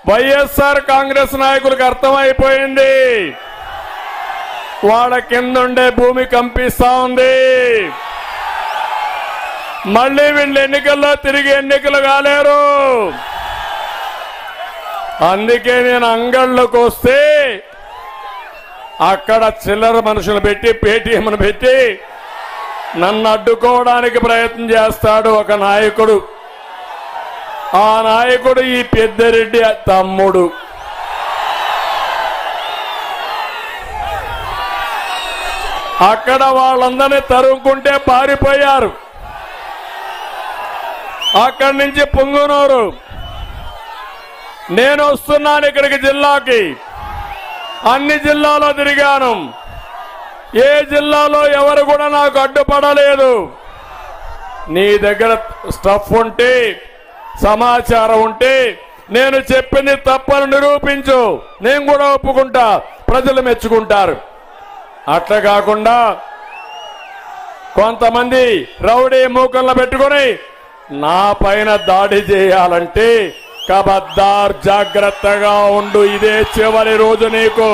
వైఎస్ఆర్ కాంగ్రెస్ నాయకులకు అర్థమైపోయింది వాళ్ళ కిందుండే భూమి కంపిస్తా ఉంది మళ్ళీ వీళ్ళు ఎన్నికల్లో తిరిగి ఎన్నికలు కాలేరు అందుకే నేను అంగళ్ళకు వస్తే అక్కడ చిల్లర మనుషులు పెట్టి పేటీఎంను పెట్టి నన్ను అడ్డుకోవడానికి ప్రయత్నం చేస్తాడు ఒక నాయకుడు ఆ నాయకుడు ఈ పెద్దరెడ్డి తమ్ముడు అక్కడ వాళ్ళందరినీ తరుముకుంటే పారిపోయారు అక్కడి నుంచి పొంగునూరు నేను వస్తున్నాను ఇక్కడికి జిల్లాకి అన్ని జిల్లాలో తిరిగాను ఏ జిల్లాలో ఎవరు కూడా నాకు అడ్డుపడలేదు నీ దగ్గర స్టఫ్ ఉంటే సమాచారం ఉంటే నేను చెప్పింది తప్పని నిరూపించు నేను కూడా ఒప్పుకుంటా ప్రజలు మెచ్చుకుంటారు అట్లా కాకుండా కొంతమంది రౌడీ మూకల్లో పెట్టుకొని నా పైన దాడి చేయాలంటే కబద్దార్ జాగ్రత్తగా ఉండు ఇదే చివరి రోజు నీకు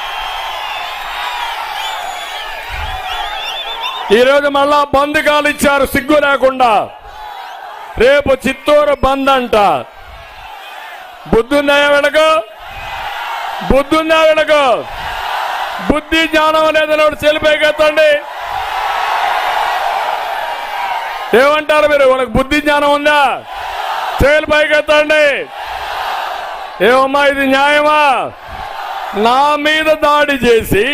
ఈరోజు మళ్ళా బంద్ కాలు ఇచ్చారు సిగ్గు లేకుండా రేపు చిత్తూరు బంద్ అంట బుద్ధుందా వెనక బుద్ధుందా వెనక బుద్ధి జ్ఞానం అనేది ఒకటి చెలిపైకెత్తండి ఏమంటారు మీరు వాళ్ళకి బుద్ధి జ్ఞానం ఉందా చేలు పైకెత్తండి ఏమమ్మా ఇది న్యాయమా నా మీద దాడి చేసి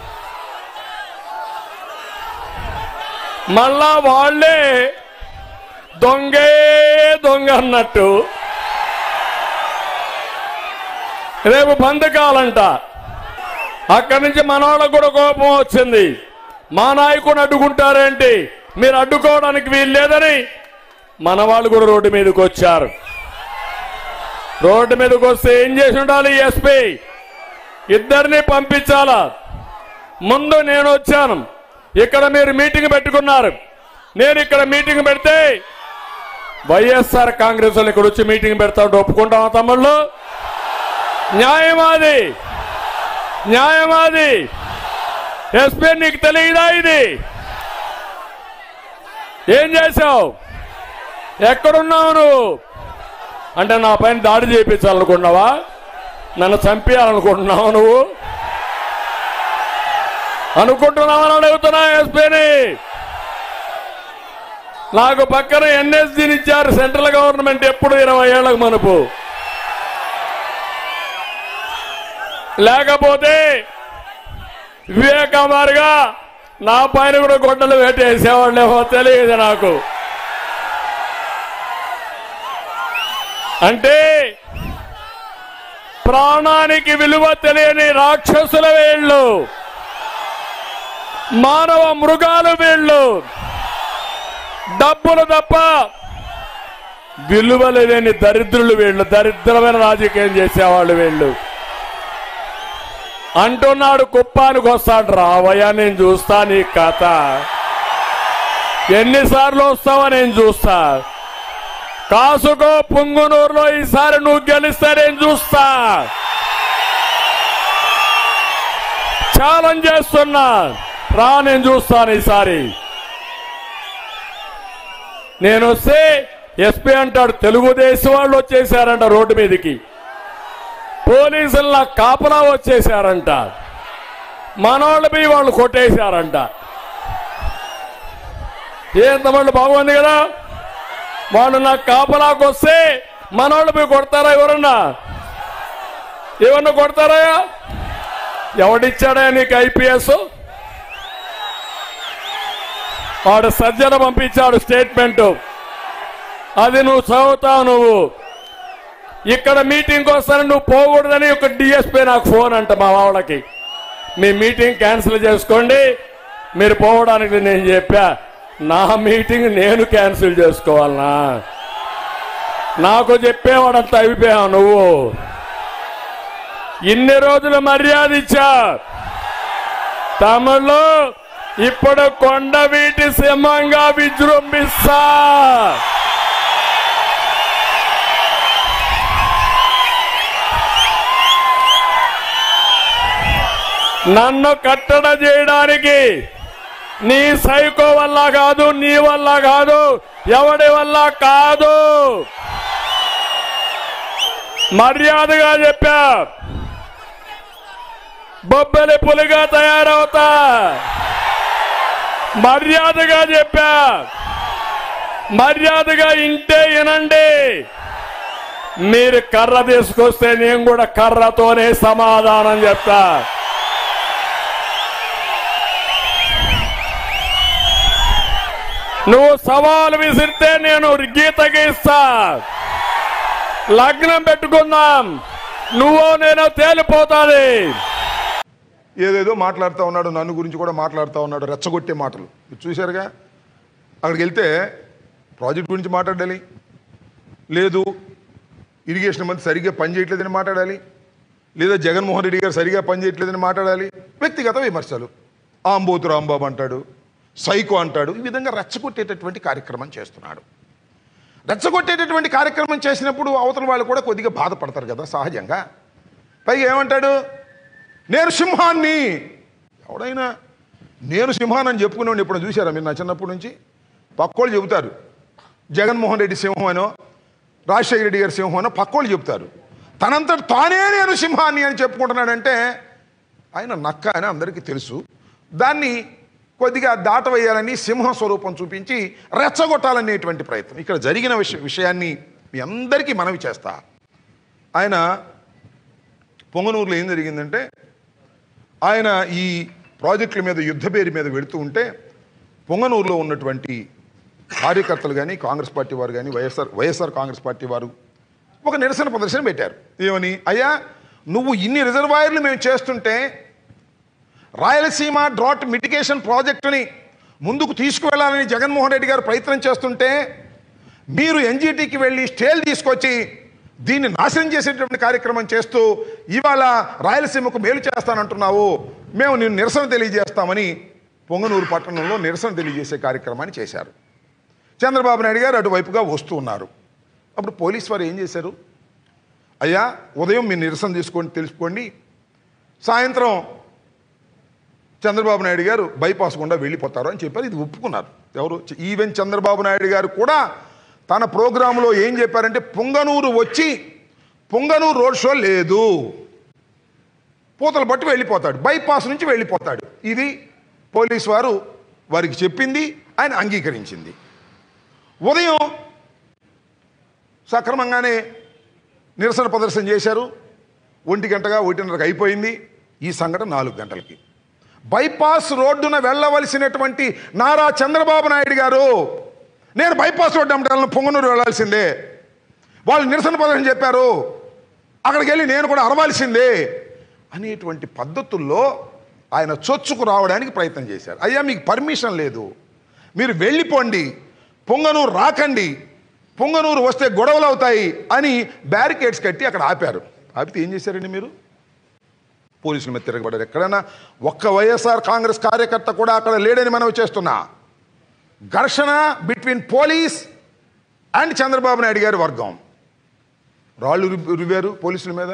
మళ్ళా వాళ్ళే దొంగే దొంగ అన్నట్టు రేపు బంధకాలంట అక్కడి నుంచి మనవాళ్ళకు కూడా కోపం వచ్చింది మా నాయకుడిని అడ్డుకుంటారేంటి మీరు అడ్డుకోవడానికి వీలు లేదని మన వాళ్ళు కూడా రోడ్డు మీదకి వచ్చారు రోడ్డు మీదకి వస్తే ఏం చేసి ఉండాలి ఎస్పీ ఇద్దరిని పంపించాలా ముందు నేను వచ్చాను ఇక్కడ మీరు మీటింగ్ పెట్టుకున్నారు నేను ఇక్కడ మీటింగ్ పెడితే వైఎస్ఆర్ కాంగ్రెస్ వాళ్ళు ఇక్కడ వచ్చి మీటింగ్ పెడతాడు ఒప్పుకుంటామా తమ్ముళ్ళు న్యాయమాది న్యాయమాది ఎస్పీ నీకు తెలియదా ఇది ఏం చేశావు ఎక్కడున్నావు నువ్వు అంటే నా పైన దాడి చేయించాలనుకున్నావా నన్ను చంపేయాలనుకుంటున్నావు నువ్వు అనుకుంటున్నావని అడుగుతున్నా ఎస్పీని నాకు పక్కన ఎన్ఎస్జీని ఇచ్చారు సెంట్రల్ గవర్నమెంట్ ఎప్పుడు ఇరవై ఏళ్లకు మనపు లేకపోతే వివేకమారిగా నా పైన కూడా గొడ్డలు వేటేసేవాళ్ళేమో తెలియదు నాకు అంటే ప్రాణానికి విలువ తెలియని రాక్షసుల వీళ్ళు మానవ మృగాలు వీళ్ళు డబ్బులు తప్ప విలువలు లేని దరిద్రులు వీళ్ళు దరిద్రమైన రాజకీయం చేసేవాళ్ళు వీళ్ళు అంటున్నాడు కుప్పానికి వస్తాడు రావయ్యా నేను చూస్తా నీ కథ ఎన్నిసార్లు వస్తావో నేను చూస్తా కాసుకో పుంగునూరులో ఈసారి నువ్వు గెలిస్తే నేను చూస్తా ఛాలెంజ్ చేస్తున్నా రా నేను చూస్తాను ఈసారి నేను వస్తే ఎస్పీ అంటాడు తెలుగుదేశం వాళ్ళు వచ్చేసారంట రోడ్డు మీదకి పోలీసులు నా కాపలా వచ్చేసారంట మనోళ్ళు పోయి వాళ్ళు కొట్టేశారంట ఏం తమ్ముళ్ళు బాగుంది కదా వాళ్ళు నా కాపలాకు వస్తే మనోళ్ళు పోయి కొడతారా ఎవరన్నా ఏమన్నా కొడతారా ఎవడిచ్చాడా నీకు ఐపీఎస్ వాడు సజ్జన పంపించాడు స్టేట్మెంట్ అది నువ్వు చదువుతావు నువ్వు ఇక్కడ మీటింగ్ వస్తాను నువ్వు పోకూడదని ఒక డిఎస్పీ నాకు ఫోన్ అంట మా వాళ్ళకి మీ మీటింగ్ క్యాన్సిల్ చేసుకోండి మీరు పోవడానికి నేను చెప్పా నా మీటింగ్ నేను క్యాన్సిల్ చేసుకోవాలనా నాకు చెప్పేవాడంత అయిపోయావు నువ్వు ఇన్ని రోజులు మర్యాద ఇచ్చా తమిళ్ళు ఇప్పుడు కొండ వీటి సింహంగా విజృంభిస్తా నన్ను కట్టడ చేయడానికి నీ సైకో వల్ల కాదు నీ వల్ల కాదు ఎవడి వల్ల కాదు మర్యాదగా చెప్పా బొబ్బలి పులిగా తయారవుతా మర్యాదగా చెప్పా మర్యాదగా ఇంటే వినండి మీరు కర్ర తీసుకొస్తే నేను కూడా కర్రతోనే సమాధానం చెప్తా నువ్వు సవాలు విసిరితే నేను గీత గీస్తా లగ్నం పెట్టుకుందాం నువ్వు నేను తేలిపోతాది ఏదేదో మాట్లాడుతూ ఉన్నాడు నన్ను గురించి కూడా మాట్లాడుతూ ఉన్నాడు రెచ్చగొట్టే మాటలు మీరు చూశారుగా అక్కడికి వెళ్తే ప్రాజెక్ట్ గురించి మాట్లాడాలి లేదు ఇరిగేషన్ మంది సరిగ్గా పని చేయట్లేదని మాట్లాడాలి లేదా జగన్మోహన్ రెడ్డి గారు సరిగా పని చేయట్లేదని మాట్లాడాలి వ్యక్తిగత విమర్శలు ఆంబోతు రాంబాబు అంటాడు సైకో అంటాడు ఈ విధంగా రెచ్చగొట్టేటటువంటి కార్యక్రమం చేస్తున్నాడు రెచ్చగొట్టేటటువంటి కార్యక్రమం చేసినప్పుడు అవతల వాళ్ళు కూడా కొద్దిగా బాధపడతారు కదా సహజంగా పైగా ఏమంటాడు నేను సింహాన్ని ఎవడైనా నేను సింహాన్ని చెప్పుకునేవాడిని ఎప్పుడు చూశారా మీరు నా చిన్నప్పటి నుంచి పక్కోళ్ళు చెబుతారు జగన్మోహన్ రెడ్డి సింహం అనో రాజశేఖర రెడ్డి గారి సింహం అనో పక్కోళ్ళు చెబుతారు తనంతట తానే నేను సింహాన్ని అని చెప్పుకుంటున్నాడంటే ఆయన నక్క అని అందరికీ తెలుసు దాన్ని కొద్దిగా దాటవేయాలని సింహ స్వరూపం చూపించి రెచ్చగొట్టాలనేటువంటి ప్రయత్నం ఇక్కడ జరిగిన విష విషయాన్ని మీ అందరికీ మనవి చేస్తా ఆయన పొంగనూరులో ఏం జరిగిందంటే ఆయన ఈ ప్రాజెక్టుల మీద యుద్ధ పేరు మీద వెళుతూ ఉంటే పొంగనూరులో ఉన్నటువంటి కార్యకర్తలు కానీ కాంగ్రెస్ పార్టీ వారు కానీ వైఎస్ఆర్ వైఎస్ఆర్ కాంగ్రెస్ పార్టీ వారు ఒక నిరసన ప్రదర్శన పెట్టారు ఏమని అయ్యా నువ్వు ఇన్ని రిజర్వాయర్లు మేము చేస్తుంటే రాయలసీమ డ్రాట్ మిటిగేషన్ ప్రాజెక్టుని ముందుకు తీసుకువెళ్ళాలని జగన్మోహన్ రెడ్డి గారు ప్రయత్నం చేస్తుంటే మీరు ఎన్జిటికి వెళ్ళి స్టేల్ తీసుకొచ్చి దీన్ని నాశనం చేసేటువంటి కార్యక్రమం చేస్తూ ఇవాళ రాయలసీమకు మేలు చేస్తానంటున్నావు మేము నేను నిరసన తెలియజేస్తామని పొంగనూరు పట్టణంలో నిరసన తెలియజేసే కార్యక్రమాన్ని చేశారు చంద్రబాబు నాయుడు గారు అటువైపుగా వస్తూ ఉన్నారు అప్పుడు పోలీస్ వారు ఏం చేశారు అయ్యా ఉదయం మీరు నిరసన తీసుకోండి తెలుసుకోండి సాయంత్రం చంద్రబాబు నాయుడు గారు బైపాస్ గుండా వెళ్ళిపోతారు అని చెప్పారు ఇది ఒప్పుకున్నారు ఎవరు ఈవెన్ చంద్రబాబు నాయుడు గారు కూడా తన ప్రోగ్రాంలో ఏం చెప్పారంటే పొంగనూరు వచ్చి పొంగనూరు రోడ్ షో లేదు పూతలు బట్టి వెళ్ళిపోతాడు బైపాస్ నుంచి వెళ్ళిపోతాడు ఇది పోలీస్ వారు వారికి చెప్పింది ఆయన అంగీకరించింది ఉదయం సక్రమంగానే నిరసన ప్రదర్శన చేశారు ఒంటి గంటగా ఒకటిన్నరకు అయిపోయింది ఈ సంఘటన నాలుగు గంటలకి బైపాస్ రోడ్డున వెళ్ళవలసినటువంటి నారా చంద్రబాబు నాయుడు గారు నేను బైపాస్ రోడ్డు అమ్మటాలను పొంగనూరు వెళ్ళాల్సిందే వాళ్ళు నిరసన ప్రదర్శన చెప్పారు అక్కడికి వెళ్ళి నేను కూడా అరవాల్సిందే అనేటువంటి పద్ధతుల్లో ఆయన చొచ్చుకు రావడానికి ప్రయత్నం చేశారు అయ్యా మీకు పర్మిషన్ లేదు మీరు వెళ్ళిపోండి పొంగనూరు రాకండి పొంగనూరు వస్తే గొడవలు అవుతాయి అని బ్యారికేడ్స్ కట్టి అక్కడ ఆపారు ఆపితే ఏం చేశారండి మీరు పోలీసుల మీద తిరగబడ్డారు ఎక్కడైనా ఒక్క వైఎస్ఆర్ కాంగ్రెస్ కార్యకర్త కూడా అక్కడ లేడని మనం చేస్తున్నా ఘర్షణ between police and Chandrababu Naidu గారి వర్గం రాళ్ళు రు- రువ్వారు పోలీసుల మీద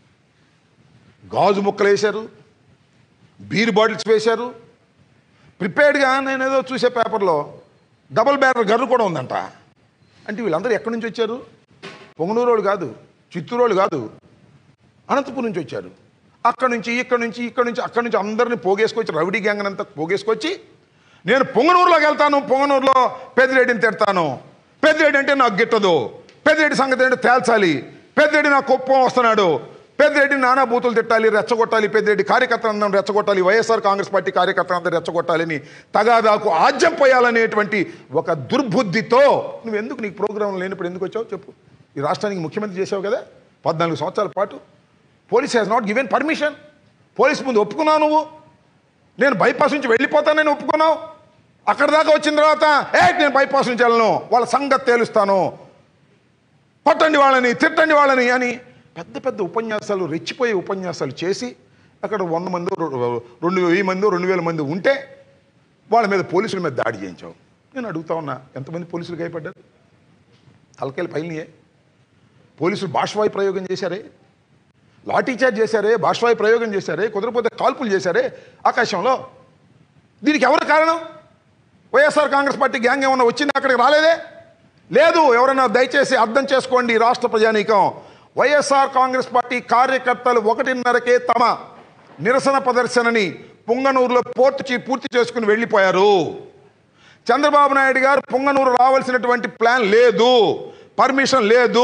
గాజు ముక్కలు వేశారు బీర్ బాటిల్స్ వేశారు ప్రిపేర్డ్గా నేను ఏదో చూసే పేపర్లో డబుల్ బ్యారర్ గర్రు కూడా ఉందంట అంటే వీళ్ళందరూ ఎక్కడి నుంచి వచ్చారు పొంగనూరు వాళ్ళు కాదు చిత్తూరు వాళ్ళు కాదు అనంతపురం నుంచి వచ్చారు అక్కడ నుంచి ఇక్కడ నుంచి ఇక్కడ నుంచి అక్కడ నుంచి అందరిని పోగేసుకొచ్చి రౌడీ గ్యాంగ్ అంతా పోగేసుకొచ్చి నేను పొంగనూరులోకి వెళ్తాను పొంగనూరులో పెద్దిరెడ్డిని తిడతాను పెద్దిరెడ్డి అంటే నాకు గిట్టదు పెద్దిరెడ్డి సంగతి ఏంటో తేల్చాలి పెద్దిరెడ్డి నా కుప్పం వస్తున్నాడు పెద్దిరెడ్డి నానా బూతులు తిట్టాలి రెచ్చగొట్టాలి పెద్దిరెడ్డి కార్యకర్తలందరం రెచ్చగొట్టాలి వైఎస్ఆర్ కాంగ్రెస్ పార్టీ కార్యకర్తలందరూ రెచ్చగొట్టాలని తగాదాకు ఆజ్యం పోయాలనేటువంటి ఒక దుర్బుద్ధితో నువ్వు ఎందుకు నీకు ప్రోగ్రాం లేనప్పుడు ఎందుకు వచ్చావు చెప్పు ఈ రాష్ట్రానికి ముఖ్యమంత్రి చేసావు కదా పద్నాలుగు సంవత్సరాల పాటు police has not given permission police ముందు ఒప్పుకున్నావు నువ్వు నేను బైపాస్ నుంచి వెళ్ళిపోతానని ఒప్పుకున్నావు అక్కడ దాకా వచ్చిన తర్వాత ఏ నేను బైపాస్ నుంచి వెళ్ళను వాళ్ళ సంగతి తేలుస్తాను కొట్టండి వాళ్ళని తిట్టండి వాళ్ళని అని పెద్ద పెద్ద ఉపన్యాసాలు రెచ్చిపోయే ఉపన్యాసాలు చేసి అక్కడ వంద మంది రె- రెండు వెయ్యి మంది రెండు వేల మంది ఉంటే వాళ్ళ మీద పోలీసుల మీద దాడి చేయించావు నేను అడుగుతా ఉన్నా ఎంతమంది పోలీసులు గాయపడ్డారు తలకాయలు పైలినాయే పోలీసులు భాషవాయు ప్రయోగం చేశారే లాఠీచార్జ్ చేశారే బాష్వాయు ప్రయోగం చేశారే కుదరపోతే కాల్పులు చేశారే ఆకాశంలో దీనికి ఎవరు కారణం వైఎస్ఆర్ కాంగ్రెస్ పార్టీ గ్యాంగ్ ఏమన్నా వచ్చింది అక్కడికి రాలేదే లేదు ఎవరైనా దయచేసి అర్థం చేసుకోండి ఈ రాష్ట్ర ప్రజానీకం వైఎస్ఆర్ కాంగ్రెస్ పార్టీ కార్యకర్తలు ఒకటిన్నరకే తమ నిరసన ప్రదర్శనని పుంగనూరులో పూర్తి చే- పూర్తి చేసుకుని వెళ్ళిపోయారు చంద్రబాబు నాయుడు గారు పుంగనూరు రావాల్సినటువంటి ప్లాన్ లేదు పర్మిషన్ లేదు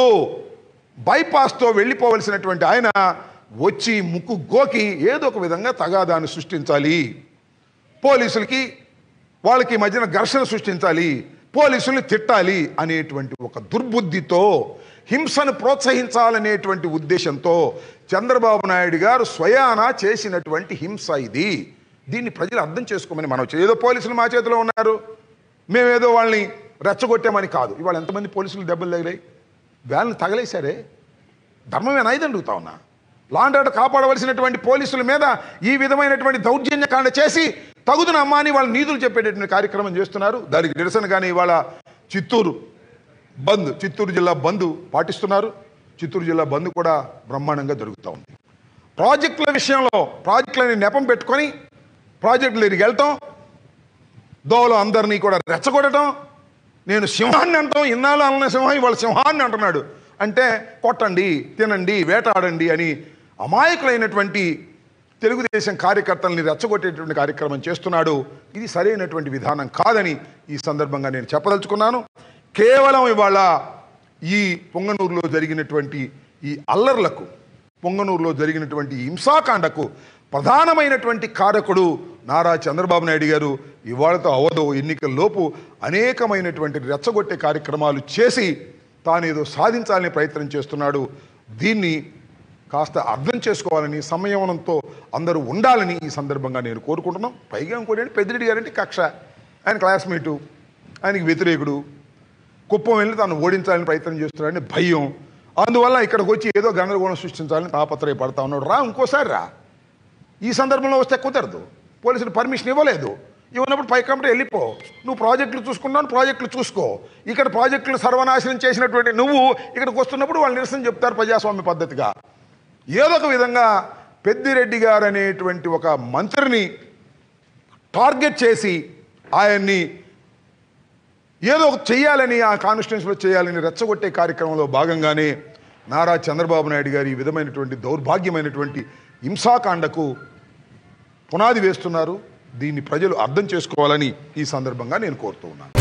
బైపాస్తో వెళ్ళిపోవలసినటువంటి ఆయన వచ్చి ముక్కు గోకి ఏదో ఒక విధంగా తగాదాన్ని సృష్టించాలి పోలీసులకి వాళ్ళకి మధ్యన ఘర్షణ సృష్టించాలి పోలీసుల్ని తిట్టాలి అనేటువంటి ఒక దుర్బుద్ధితో హింసను ప్రోత్సహించాలనేటువంటి ఉద్దేశంతో చంద్రబాబు నాయుడు గారు స్వయాన చేసినటువంటి హింస ఇది దీన్ని ప్రజలు అర్థం చేసుకోమని మనం చే- ఏదో పోలీసులు మా చేతిలో ఉన్నారు మేమేదో వాళ్ళని రెచ్చగొట్టామని కాదు ఇవాళ ఎంతమంది పోలీసులు దెబ్బలు తగిలాయి వ్యాన్లు తగలేశారే ధర్మమేనా ఇది అడుగుతా ఉన్నా లాండ్ ఆర్డర్ కాపాడవలసినటువంటి పోలీసుల మీద ఈ విధమైనటువంటి దౌర్జన్యకాండ చేసి తగుదున అమ్మా అని వాళ్ళు నీతులు చెప్పేటటువంటి కార్యక్రమం చేస్తున్నారు దానికి నిరసనగానే ఇవాళ చిత్తూరు బంద్ చిత్తూరు జిల్లా బంద్ పాటిస్తున్నారు చిత్తూరు జిల్లా బంద్ కూడా బ్రహ్మాండంగా జరుగుతూ ఉంది ప్రాజెక్టుల విషయంలో ప్రాజెక్టులని నెపం పెట్టుకొని ప్రాజెక్టులు దగ్గరికి వెళ్తాం దోవలో అందరినీ కూడా రెచ్చగొట్టడం నేను సింహాన్ని అంటాం ఇన్నాళ్ళు అన్న సింహం ఇవాళ సింహాన్ని అంటున్నాడు అంటే కొట్టండి తినండి వేటాడండి అని అమాయకులైనటువంటి తెలుగుదేశం కార్యకర్తల్ని రెచ్చగొట్టేటువంటి కార్యక్రమం చేస్తున్నాడు ఇది సరైనటువంటి విధానం కాదని ఈ సందర్భంగా నేను చెప్పదలుచుకున్నాను కేవలం ఇవాళ ఈ పొంగనూరులో జరిగినటువంటి ఈ అల్లర్లకు పొంగనూరులో జరిగినటువంటి ఈ హింసాకాండకు ప్రధానమైనటువంటి కారకుడు నారా చంద్రబాబు నాయుడు గారు ఇవాళతో అవదో ఎన్నికల లోపు అనేకమైనటువంటి రెచ్చగొట్టే కార్యక్రమాలు చేసి తానేదో సాధించాలని ప్రయత్నం చేస్తున్నాడు దీన్ని కాస్త అర్థం చేసుకోవాలని సంయమనంతో అందరూ ఉండాలని ఈ సందర్భంగా నేను కోరుకుంటున్నాం పైగా ఇంకోటి ఏంటి పెద్దిరెడ్డి గారంటే కక్ష ఆయన క్లాస్మేటు ఆయనకి వ్యతిరేకుడు కుప్పం వెళ్ళి తాను ఓడించాలని ప్రయత్నం చేస్తున్నాడని భయం అందువల్ల ఇక్కడికి వచ్చి ఏదో గందరగోళం సృష్టించాలని తాపత్రయపడతా ఉన్నాడు రా ఇంకోసారి రా ఈ సందర్భంలో వస్తే కుదరదు పోలీసులు పర్మిషన్ ఇవ్వలేదు ఇవ్వనప్పుడు పై కమిటీ వెళ్ళిపో నువ్వు ప్రాజెక్టులు చూసుకున్నావు ప్రాజెక్టులు చూసుకో ఇక్కడ ప్రాజెక్టులు సర్వనాశనం చేసినటువంటి నువ్వు ఇక్కడికి వస్తున్నప్పుడు వాళ్ళు నిరసన చెప్తారు ప్రజాస్వామ్య పద్ధతిగా ఏదో ఒక విధంగా పెద్దిరెడ్డి గారు అనేటువంటి ఒక మంత్రిని టార్గెట్ చేసి ఆయన్ని ఏదో ఒక చెయ్యాలని ఆ కాన్స్టిట్యున్సీలో చేయాలని రెచ్చగొట్టే కార్యక్రమంలో భాగంగానే నారా చంద్రబాబు నాయుడు గారు ఈ విధమైనటువంటి దౌర్భాగ్యమైనటువంటి హింసాకాండకు పునాది వేస్తున్నారు దీన్ని ప్రజలు అర్థం చేసుకోవాలని ఈ సందర్భంగా నేను కోరుతూ ఉన్నాను